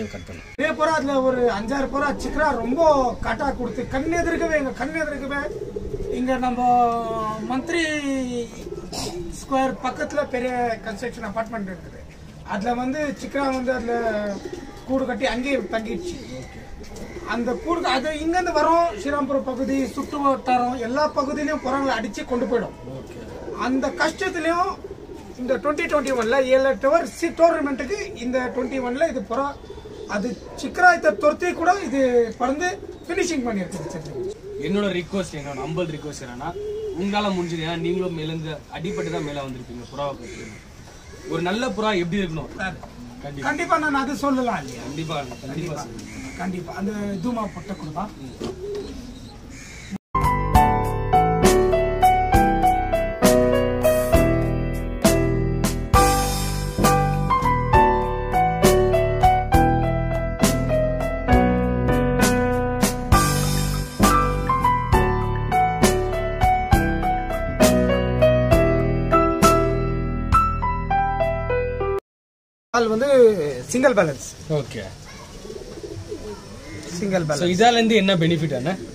Time cut பண்ணு இதே போற அதுல ஒரு அஞ்சாறு புறா சிக்கரா ரொம்ப காட்டா கொடுத்து கண் எதிர்க்கவே எங்க கண் எதிர்க்கவே இங்க நம்ம மந்திரி ஸ்கொயர் பக்கத்துல பெரிய கன்ஸ்ட்ரக்ஷன் அபார்ட்மெண்ட் இருக்குது அதுல வந்து சிக்கரா வந்து அதுல கூடு கட்டி அங்கேயே தங்கிடுச்சு அந்த கூடு அது இங்கேருந்து வரும் ஸ்ரீராம்புரம் பகுதி சுற்று வட்டாரம் எல்லா பகுதியிலையும் புறங்களை அடிச்சு கொண்டு போயிடும் அந்த கஷ்டத்துலயும் இந்த டுவெண்ட்டி டுவெண்ட்டி ஒன்ல ஏழு எட்டு ஓவர் சி டோர்னமெண்ட்டுக்கு இந்த டுவெண்ட்டி ஒன்ல இது புறா அது சிக்கராயத்தை துரத்தி கூட இது பறந்து ஃபினிஷிங் பண்ணியிருக்கு சரி என்னோட ரிக்வஸ்ட் என்னோட நம்பல் ரிக்வஸ்ட் என்னன்னா உங்களால முடிஞ்சது ஏன்னா நீங்களும் மேலேருந்து அடிப்பட்டு தான் மேலே வந்திருப்பீங்க புறாவை பற்றி ஒரு நல்ல புறா எப்படி இருக்கணும் கண்டிப்பா கண்டிப்பா நான் அது சொல்லலாம் இல்லையா கண்டிப்பா கண்டிப்பா சொல்லுங்க. கண்டிப்பா அந்த தூமா பொட்டை கொடுப்பா பால் வந்து single balance okay single so balance இதால இருந்து என்ன பெனிஃபிட் அண்ணா